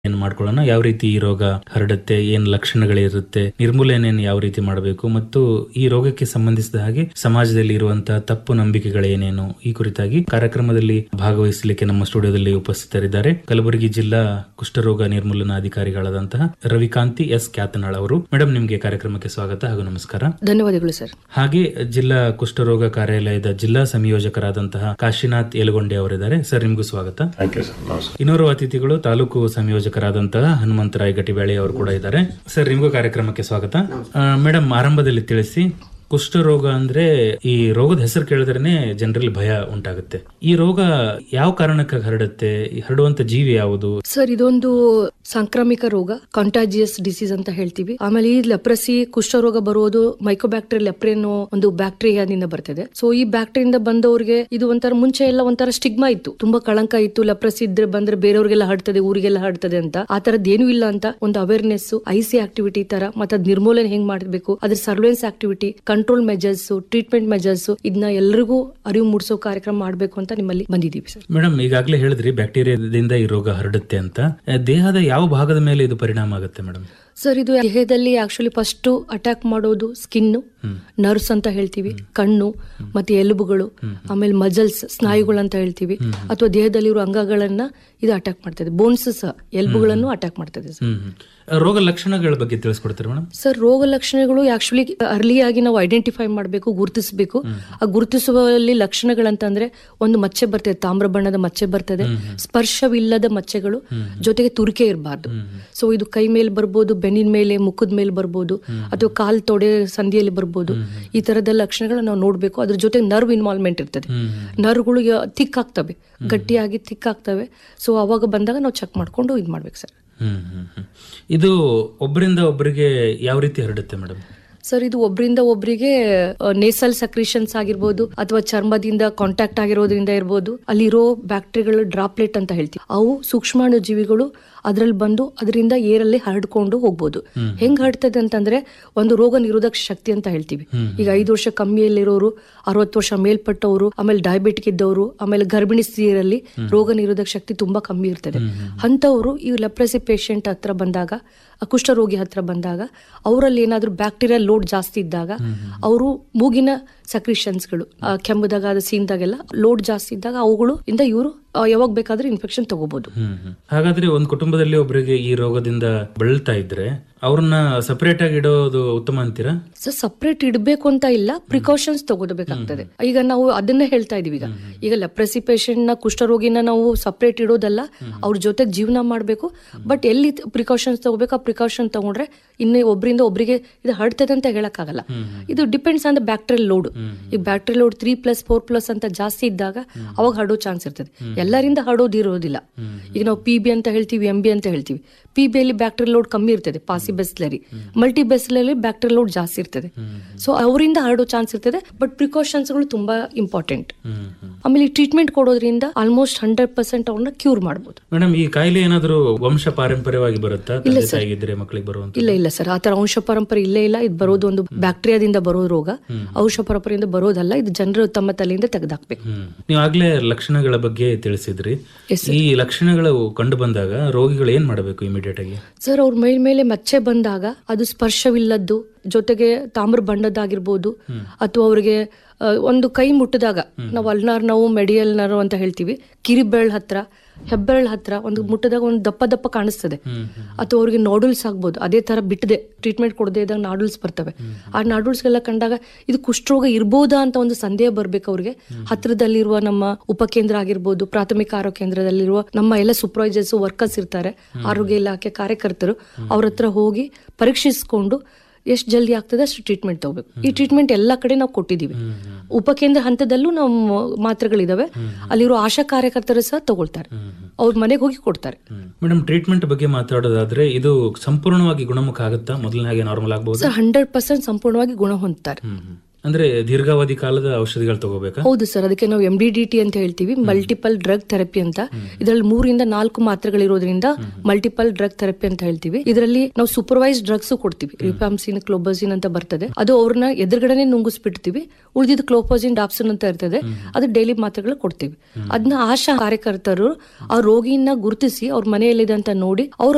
ಏನ್ ಮಾಡ್ಕೊಳ್ಳೋಣ ಯಾವ ರೀತಿ ಈ ರೋಗ ಹರಡುತ್ತೆ ಏನ್ ಲಕ್ಷಣಗಳಿರುತ್ತೆ ನಿರ್ಮೂಲನೆಯನ್ನು ಯಾವ ರೀತಿ ಮಾಡಬೇಕು ಮತ್ತು ಈ ರೋಗಕ್ಕೆ ಸಂಬಂಧಿಸಿದ ಹಾಗೆ ಸಮಾಜದಲ್ಲಿ ಇರುವಂತಹ ತಪ್ಪು ನಂಬಿಕೆಗಳೇನೇನು ಈ ಕುರಿತಾಗಿ ಕಾರ್ಯಕ್ರಮದಲ್ಲಿ ಭಾಗವಹಿಸಲಿಕ್ಕೆ ನಮ್ಮ ಸ್ಟುಡಿಯೋದಲ್ಲಿ ಉಪಸ್ಥಿತರಿದ್ದಾರೆ ಕಲಬುರಗಿ ಜಿಲ್ಲಾ ಕುಷ್ಠರೋಗ ನಿರ್ಮೂಲನಾ ಅಧಿಕಾರಿಗಳಾದಂತಹ ರವಿಕಾಂತಿ ಎಸ್ ಕ್ಯಾತನಾಳ್ ಅವರು ಮೇಡಮ್ ನಿಮ್ಗೆ ಕಾರ್ಯಕ್ರಮಕ್ಕೆ ಸ್ವಾಗತ ಹಾಗೂ ನಮಸ್ಕಾರ ಧನ್ಯವಾದಗಳು ಸರ್ ಹಾಗೆ ಜಿಲ್ಲಾ ಕುಷ್ಠರೋಗ ಕಾರ್ಯಾಲಯದ ಜಿಲ್ಲಾ ಸಂಯೋಜಕರಾದಂತಹ ಕಾಶಿನಾಥ್ ಯಲಗೊಂಡೆ ಅವರಿದ್ದಾರೆ ಸರ್ ನಿಮಗೂ ಸ್ವಾಗತ ಥ್ಯಾಂಕ್ ಯು ಸರ್ ನಮಸ್ಕಾರ ಇನ್ನೋರ್ವ ಅತಿಥಿಗಳು ತಾಲೂಕು ಸಂಯೋಜಕರಾದಂತಹ ಹನುಮಂತರಾಯ್ ಗಟ್ಟಿಬೇಳೆ ಅವರು ಕೂಡ ಇದ್ದಾರೆ ಸರ್ ನಿಮಗೂ ಕಾರ್ಯಕ್ರಮಕ್ಕೆ ಸ್ವಾಗತ ಮೇಡಮ್ ಆರಂಭದಲ್ಲಿ ತಿಳಿಸಿ ಕುಷ್ಠರೋಗ ಅಂದ್ರೆ ಈ ರೋಗದ ಹೆಸರು ಕೇಳಿದ್ರೇನೆ ಜನರಲ್ಲಿ ಭಯ ಉಂಟಾಗುತ್ತೆ ಈ ರೋಗ ಯಾವ ಕಾರಣಕ್ಕಾಗಿ ಹರಡುತ್ತೆ ಈ ಹರಡುವಂತ ಜೀವಿ ಯಾವುದು ಸರ್ ಇದೊಂದು ಸಾಂಕ್ರಾಮಿಕ ರೋಗ ಕಾಂಟಾಜಿಯಸ್ ಡಿಸೀಸ್ ಅಂತ ಹೇಳ್ತೀವಿ ಆಮೇಲೆ ಈ ಲೆಪ್ರಸಿ ಕುಷ್ಠರೋಗ ಬರುವುದು ಮೈಕೋಬ್ಯಾಕ್ಟೀರಿಯಲ್ ಲೆಪ್ರೆ ಅನ್ನೋ ಒಂದು ಬ್ಯಾಕ್ಟೀರಿಯಾದಿಂದ ಬರ್ತದೆ ಸೊ ಈ ಬ್ಯಾಕ್ಟೀರಿಯಿಂದ ಬಂದವರಿಗೆ ಇದು ಒಂಥರ ಮುಂಚೆ ಎಲ್ಲ ಒಂಥರ ಸ್ಟಿಗ್ಮಾ ಇತ್ತು ತುಂಬಾ ಕಳಂಕ ಇತ್ತು ಲೆಪ್ರಸಿ ಇದ್ರೆ ಬಂದ್ರೆ ಬೇರೆಯವ್ರಿಗೆಲ್ಲ ಹರಡ್ತದೆ ಊರಿಗೆಲ್ಲ ಹರಡ್ತದೆ ಅಂತ ಆ ತರದ್ ಏನೂ ಇಲ್ಲ ಅಂತ ಒಂದು ಅವೇರ್ನೆಸ್ ಐ ಸಿ ಆಕ್ಟಿವಿಟಿ ತರ ಮತ್ತೆ ಅದ್ ನಿರ್ಮೂಲನೆ ಹೆಂಗ್ ಮಾಡಬೇಕು ಅದ್ರ surveillance activity control measures treatment measures ಇದನ್ನ ಎಲ್ರಿಗೂ ಅರಿವು ಮೂಡಿಸೋ ಕಾರ್ಯಕ್ರಮ ಮಾಡಬೇಕು ಅಂತ ನಿಮ್ಮಲ್ಲಿ ಬಂದಿದ್ದೀವಿ ಸರ್ ಮೇಡಮ್ ಈಗಾಗಲೇ ಹೇಳಿದ್ರಿ ಬ್ಯಾಕ್ಟೀರಿಯಾದಿಂದ ಈ ರೋಗ ಹರಡುತ್ತೆ ಅಂತ ಆ, ದೇಹದ ಯಾವ ಭಾಗದ ಮೇಲೆ ಇದು ಪರಿಣಾಮ ಆಗುತ್ತೆ ಮೇಡಮ್ ಸರ್ ಇದು ದೇಹದಲ್ಲಿ ಆಕ್ಚುಲಿ ಫಸ್ಟ್ ಅಟ್ಯಾಕ್ ಮಾಡೋದು ಸ್ಕಿನ್ ನರ್ವ್ಸ್ ಅಂತ ಹೇಳ್ತೀವಿ ಕಣ್ಣು ಮತ್ತೆ ಎಲುಬುಗಳು ಆಮೇಲೆ ಮಜಲ್ಸ್ ಸ್ನಾಯುಗಳು ಅಂತ ಹೇಳ್ತೀವಿ ಅಥವಾ ದೇಹದಲ್ಲಿರುವ ಅಂಗಗಳನ್ನ ಇದು ಅಟ್ಯಾಕ್ ಮಾಡ್ತದೆ ಬೋನ್ಸ್ ಸಹ ಎಲುಬುಗಳನ್ನು ಅಟ್ಯಾಕ್ ಮಾಡ್ತದೆ ಸರ್ ಹ್ಮ್ ಹ್ಮ್. ರೋಗ ಲಕ್ಷಣಗಳ ಬಗ್ಗೆ ತಿಳಿಸ್ಕೊಡ್ತೀರಾ ಮೇಡಮ್ ಸರ್ ರೋಗ ಲಕ್ಷಣಗಳು ಆಕ್ಚುಲಿ ಅರ್ಲಿ ಆಗಿ ನಾವು ಐಡೆಂಟಿಫೈ ಮಾಡಬೇಕು ಗುರುತಿಸಬೇಕು ಆ ಗುರುತಿಸುವಲ್ಲಿ ಲಕ್ಷಣಗಳಂತಂದ್ರೆ ಒಂದು ಮಚ್ಚೆ ಬರ್ತದೆ ತಾಮ್ರ ಬಣ್ಣದ ಮಚ್ಚೆ ಬರ್ತದೆ ಸ್ಪರ್ಶವಿಲ್ಲದ ಮಚ್ಚೆಗಳು ಜೊತೆಗೆ ತುರಿಕೆ ಇರಬಾರ್ದು ಸೊ ಇದು ಕೈ ಮೇಲೆ ಬರ್ಬೋದು ಬೆನ್ನಿನ ಮೇಲೆ ಮುಖದ ಮೇಲೆ ಬರ್ಬೋದು ಅಥವಾ ಕಾಲ್ ತೊಡೆ ಸಂಧಿಯಲ್ಲಿ ಬರ್ಬೋದು ಈ ತರದ ಲಕ್ಷಣಗಳು ನಾವು ನೋಡಬೇಕು ಅದ್ರ ಜೊತೆ ನರ್ವ್ ಇನ್ವಾಲ್ವ್ಮೆಂಟ್ ಇರ್ತದೆ ನರ್ವ್ಗಳು ಥಿಕ್ ಆಗ್ತವೆ ಗಟ್ಟಿಯಾಗಿ ಥಿಕ್ ಆಗ್ತವೆ ಸೊ ಅವಾಗ ಬಂದಾಗ ನಾವು ಚೆಕ್ ಮಾಡ್ಕೊಂಡು ಇದು ಮಾಡ್ಬೇಕು ಸರ್ ಹ್ಮ್ ಹ್ಮ್ ಹ್ಮ್. ಇದು ಒಬ್ಬರಿಂದ ಒಬ್ಬರಿಗೆ ಯಾವ ರೀತಿ ಹರಡುತ್ತೆ ಮೇಡಮ್ ಸರ್ ಇದು ಒಬ್ಬರಿಂದ ಒಬ್ಬರಿಗೆ ನೇಸಲ್ ಸಕ್ರಿಷನ್ಸ್ ಆಗಿರ್ಬೋದು ಅಥವಾ ಚರ್ಮದಿಂದ ಕಾಂಟ್ಯಾಕ್ಟ್ ಆಗಿರೋದ್ರಿಂದ ಇರ್ಬೋದು ಅಲ್ಲಿರೋ ಬ್ಯಾಕ್ಟೀರಿಯಾಗಳು ಡ್ರಾಪ್ಲೆಟ್ ಅಂತ ಹೇಳ್ತೀವಿ ಅವು ಸೂಕ್ಷ್ಮಾಣು ಜೀವಿಗಳು ಅದ್ರಲ್ಲಿ ಬಂದು ಅದರಿಂದ ಏರಲ್ಲಿ ಹರಡ್ಕೊಂಡು ಹೋಗ್ಬೋದು ಹೆಂಗ್ ಹರಡ್ತದೆ ಅಂತಂದ್ರೆ ಒಂದು ರೋಗ ನಿರೋಧಕ ಶಕ್ತಿ ಅಂತ ಹೇಳ್ತೀವಿ ಈಗ ಐದು ವರ್ಷ ಕಮ್ಮಿಯಲ್ಲಿರೋರು ಅರವತ್ತು ವರ್ಷ ಮೇಲ್ಪಟ್ಟವರು ಆಮೇಲೆ ಡಯಾಬಿಟಿಕ್ ಇದ್ದವರು ಆಮೇಲೆ ಗರ್ಭಿಣಿ ಸ್ತ್ರೀಯರಲ್ಲಿ ರೋಗ ನಿರೋಧಕ ಶಕ್ತಿ ತುಂಬಾ ಕಮ್ಮಿ ಇರ್ತದೆ ಅಂತವರು ಈ ಲೆಪ್ರಸಿ ಪೇಷಂಟ್ ಹತ್ರ ಬಂದಾಗ ಆ ಕುಷ್ಠರೋಗಿ ಹತ್ರ ಬಂದಾಗ ಅವರಲ್ಲಿ ಏನಾದ್ರೂ ಬ್ಯಾಕ್ಟೀರಿಯಾ ಲೋಡ್ ಜಾಸ್ತಿ ಇದ್ದಾಗ ಅವರು ಮೂಗಿನ ಸಕ್ರಿಷನ್ಸ್ಗಳು ಕೆಮ್ಮದಾಗ ಅದು ಸೀನ್ದಾಗೆಲ್ಲ ಲೋಡ್ ಜಾಸ್ತಿ ಇದ್ದಾಗ ಅವುಗಳು ಇಂದ ಇವರು ಯಾವಾಗ ಬೇಕಾದ್ರೂ ಇನ್ಫೆಕ್ಷನ್ ತಗೋಬಹುದು ಹ್ಮ್ ಹ್ಮ್. ಹಾಗಾದ್ರೆ ಒಂದು ಕುಟುಂಬದಲ್ಲಿ ಒಬ್ಬರಿಗೆ ಈ ರೋಗದಿಂದ ಬಳಲ್ತಾ ಇದ್ರೆ ಅವ್ರನ್ನ ಸಪರೇಟ್ ಆಗಿ ಇಡೋದು ಉತ್ತಮ ಅಂತೀರಾ ಸೊ ಸಪ್ರೇಟ್ ಇಡಬೇಕು ಅಂತ ಇಲ್ಲ ಪ್ರಿಕಾಷನ್ಸ್ ತಗೋಬೇಕಾಗ್ತದೆ ಈಗ ನಾವು ಅದನ್ನೇ ಹೇಳ್ತಾ ಇದೀವಿ ಈಗ ಈಗ ಲೆಪ್ರಸಿ ಪೇಷಂಟ್ ನ ಕುಷ್ಠರೋಗಿನ ನಾವು ಸಪ್ರೇಟ್ ಇಡೋದಲ್ಲ ಅವ್ರ ಜೊತೆ ಜೀವನ ಮಾಡಬೇಕು ಬಟ್ ಎಲ್ಲಿ ಪ್ರಿಕಾಷನ್ಸ್ ತಗೋಬೇಕು ಆ ಪ್ರಿಕಾಷನ್ ತಗೊಂಡ್ರೆ ಇನ್ನು ಒಬ್ಬರಿಂದ ಒಬ್ಬರಿಗೆ ಇದು ಹರಡ್ತದೆ ಅಂತ ಹೇಳಕ್ಕಾಗಲ್ಲ ಇದು depends on the bacterial load ಈಗ bacterial load three plus four plus ಅಂತ ಜಾಸ್ತಿ ಇದ್ದಾಗ ಅವಾಗ ಹರಡೋ ಚಾನ್ಸ್ ಇರ್ತದೆ ಎಲ್ಲರಿಂದ ಹರಡೋದಿರೋದಿಲ್ಲ ಈಗ ನಾವು ಪಿ ಬಿ ಅಂತ ಹೇಳ್ತೀವಿ ಎಂ ಬಿ ಅಂತ ಹೇಳ್ತೀವಿ ಪಿ ಬಿ ಅಲ್ಲಿ ಬ್ಯಾಕ್ಟೀರಿಯಲ್ ಲೋಡ್ ಕಮ್ಮಿ ಇರ್ತದೆ ಪಾಸಿ ಬೆಸ್ಲರಿ ಮಲ್ಟಿ ಬೆಸ್ಲಲ್ಲಿ ಬ್ಯಾಕ್ಟೀರಿಯಲ್ ಲೋಡ್ ಜಾಸ್ತಿ ಇರ್ತದೆ ಸೊ ಅವರಿಂದ ಹರಡೋ ಚಾನ್ಸ್ ಇರ್ತದೆ ಬಟ್ ಪ್ರಿಕಾಷನ್ಸ್ಗಳು ತುಂಬಾ ಇಂಪಾರ್ಟೆಂಟ್ ಹ್ಮ್ ಹ್ಮ್. ಆಮೇಲೆ ಟ್ರೀಟ್ಮೆಂಟ್ ಕೊಡೋದ್ರಿಂದ ಆಲ್ಮೋಸ್ಟ್ ಹಂಡ್ರೆಡ್ ಪರ್ಸೆಂಟ್ ಅವ್ರನ್ನ ಕ್ಯೂರ್ ಮಾಡ್ಬೋದು ಮೇಡಮ್ ಈ ಕಾಯಿಲೆ ಏನಾದರೂ ವಂಶ ಪಾರಂಪರ್ಯವಾಗಿ ಬರುತ್ತಾ ತಂದೆ ತಾಯಿಗಿದ್ರೆ ಮಕ್ಕಳಿಗೆ ಬರುವಂತ ಇಲ್ಲ ಇಲ್ಲ ಸರ್ ಆತರ ವಂಶ ಪರಂಪರೆ ಇಲ್ಲೇ ಇಲ್ಲ ಇದು ಬರೋದು ಒಂದು ಬ್ಯಾಕ್ಟೀರಿಯಾದಿಂದ ಬರೋ ರೋಗ ವಂಶ ಪರಂಪರೆಯಿಂದ ಬರೋದಲ್ಲ ಇದು ಜನರು ತಮ್ಮ ತಲೆಯಿಂದ ತೆಗೆದಾಕ್ಬೇಕು ಹ್ಮ್ ನೀವು ಆಗ್ಲೇ ಲಕ್ಷಣಗಳ ಬಗ್ಗೆ ತಿಳಿಸಿದ್ರಿ Yes, ಈ ಲಕ್ಷಣಗಳು ಕಂಡು ಬಂದಾಗ ರೋಗಿಗಳು ಏನ್ ಮಾಡಬೇಕು ಇಮಿಡಿಯೇಟ್ ಆಗಿ ಸರ್ ಅವ್ರ ಮೈ ಮೇಲೆ ಮಚ್ಚೆ ಬಂದಾಗ ಅದು ಸ್ಪರ್ಶವಿಲ್ಲದ್ದು ಜೊತೆಗೆ ತಾಮ್ರ ಬಣ್ಣದ್ದಾಗಿರ್ಬೋದು ಅಥವಾ ಅವ್ರಿಗೆ ಆ, ಒಂದು ಕೈ ಮುಟ್ಟಿದಾಗ ನಾವು ಅಲ್ನಾರ್ ನಾವು ಮೆಡಿಯಲ್ ನರ್ವ್ ಅಂತ ಹೇಳ್ತೀವಿ ಕಿರಿಬೆರಳ್ ಹತ್ರ ಹೆಬ್ಬೆರಳ್ ಹತ್ರ ಒಂದು ಮುಟ್ಟಿದಾಗ ಒಂದು ದಪ್ಪ ದಪ್ಪ ಕಾಣಿಸ್ತದೆ ಅಥವಾ ಅವ್ರಿಗೆ ನಾಡುಲ್ಸ್ ಆಗ್ಬೋದು ಅದೇ ತರ ಬಿಟ್ಟದೆ ಟ್ರೀಟ್ಮೆಂಟ್ ಕೊಡದೆ ಇದ್ದಾಗ ನಾಡುಲ್ಸ್ ಬರ್ತವೆ ಆ ನಾಡುಲ್ಸ್ಗೆಲ್ಲ ಕಂಡಾಗ ಇದು ಕುಷ್ಠರೋಗ ಇರ್ಬೋದಾ ಅಂತ ಒಂದು ಸಂದೇಹ ಬರ್ಬೇಕು ಅವ್ರಿಗೆ ಹತ್ರದಲ್ಲಿರುವ ನಮ್ಮ ಉಪಕೇಂದ್ರ ಆಗಿರ್ಬೋದು ಪ್ರಾಥಮಿಕ ಆರೋಗ್ಯ ಕೇಂದ್ರದಲ್ಲಿರುವ ನಮ್ಮ ಎಲ್ಲ ಸೂಪರ್ವೈಸರ್ಸ್ ವರ್ಕರ್ಸ್ ಇರ್ತಾರೆ ಆರೋಗ್ಯ ಇಲಾಖೆ ಕಾರ್ಯಕರ್ತರು ಅವ್ರ ಹತ್ರ ಹೋಗಿ ಪರೀಕ್ಷಿಸ್ಕೊಂಡು ಎಷ್ಟು ಜಲ್ದಿ ಆಗ್ತದೆ ಅಷ್ಟು ಟ್ರೀಟ್ಮೆಂಟ್ ತಗೋಬೇಕು ಈ ಟ್ರೀಟ್ಮೆಂಟ್ ಎಲ್ಲ ಕಡೆ ನಾವು ಕೊಟ್ಟಿದ್ದೀವಿ ಉಪಕೇಂದ್ರ ಹಂತದಲ್ಲೂ ನಮ್ಮ ಮಾತ್ರೆಗಳಿದಾವೆ ಅಲ್ಲಿರೋ ಆಶಾ ಕಾರ್ಯಕರ್ತರು ಸಹ ತಗೊಳ್ತಾರೆ ಅವ್ರ ಮನೆಗೆ ಹೋಗಿ ಕೊಡ್ತಾರೆ ಮೇಡಮ್ ಟ್ರೀಟ್ಮೆಂಟ್ ಬಗ್ಗೆ ಮಾತಾಡೋದಾದ್ರೆ ಇದು ಸಂಪೂರ್ಣವಾಗಿ ಗುಣಮುಖ ಆಗುತ್ತಾ ಮೊದಲನೇ ಹಾಗೆ ನಾರ್ಮಲ್ ಆಗ್ಬಹುದು ಸರ್ ಹಂಡ್ರೆಡ್ ಪರ್ಸೆಂಟ್ ಸಂಪೂರ್ಣವಾಗಿ ಗುಣ ಹೊಂದ್ತಾರೆ ಅಂದ್ರೆ ದೀರ್ಘಾವಧಿ ಕಾಲದ ಔಷಧಿಗಳು ತಗೋಬೇಕಾ ಹೌದು ಸರ್ ಅದಕ್ಕೆ ನಾವು ಎಂ ಡಿ ಡಿ ಟಿ ಅಂತ ಹೇಳ್ತೀವಿ ಮಲ್ಟಿಪಲ್ ಡ್ರಗ್ ಥೆರಪಿ ಅಂತ ಇದರಲ್ಲಿ ಮೂರಿಂದ ನಾಲ್ಕು ಮಾತ್ರೆಗಳಿರೋದ್ರಿಂದ ಮಲ್ಟಿಪಲ್ ಡ್ರಗ್ ಥೆರಪಿ ಅಂತ ಹೇಳ್ತೀವಿ ಇದರಲ್ಲಿ ನಾವು ಸೂಪರ್ವೈಸ್ ಡ್ರಗ್ಸ್ ಕೊಡ್ತೀವಿ ರಿಪಾಮ್ಸಿನ್ ಕ್ಲೋಬಸಿನ್ ಅಂತ ಬರ್ತದೆ ಅದು ಅವ್ರನ್ನ ಎದುರುಗಡೆನೆ ನುಂಗಿಸ್ಬಿಡ್ತೀವಿ ಉಳಿದಿದ್ದು ಕ್ಲೋಪೋಸಿನ್ ಡಾಪ್ಸಿನ್ ಅಂತ ಇರ್ತದೆ ಅದು ಡೈಲಿ ಮಾತ್ರೆಗಳು ಕೊಡ್ತೀವಿ ಅದನ್ನ ಆಶಾ ಕಾರ್ಯಕರ್ತರು ಆ ರೋಗಿಯನ್ನ ಗುರುತಿಸಿ ಅವ್ರ ಮನೆಯಲ್ಲಿದೆ ಅಂತ ನೋಡಿ ಅವ್ರ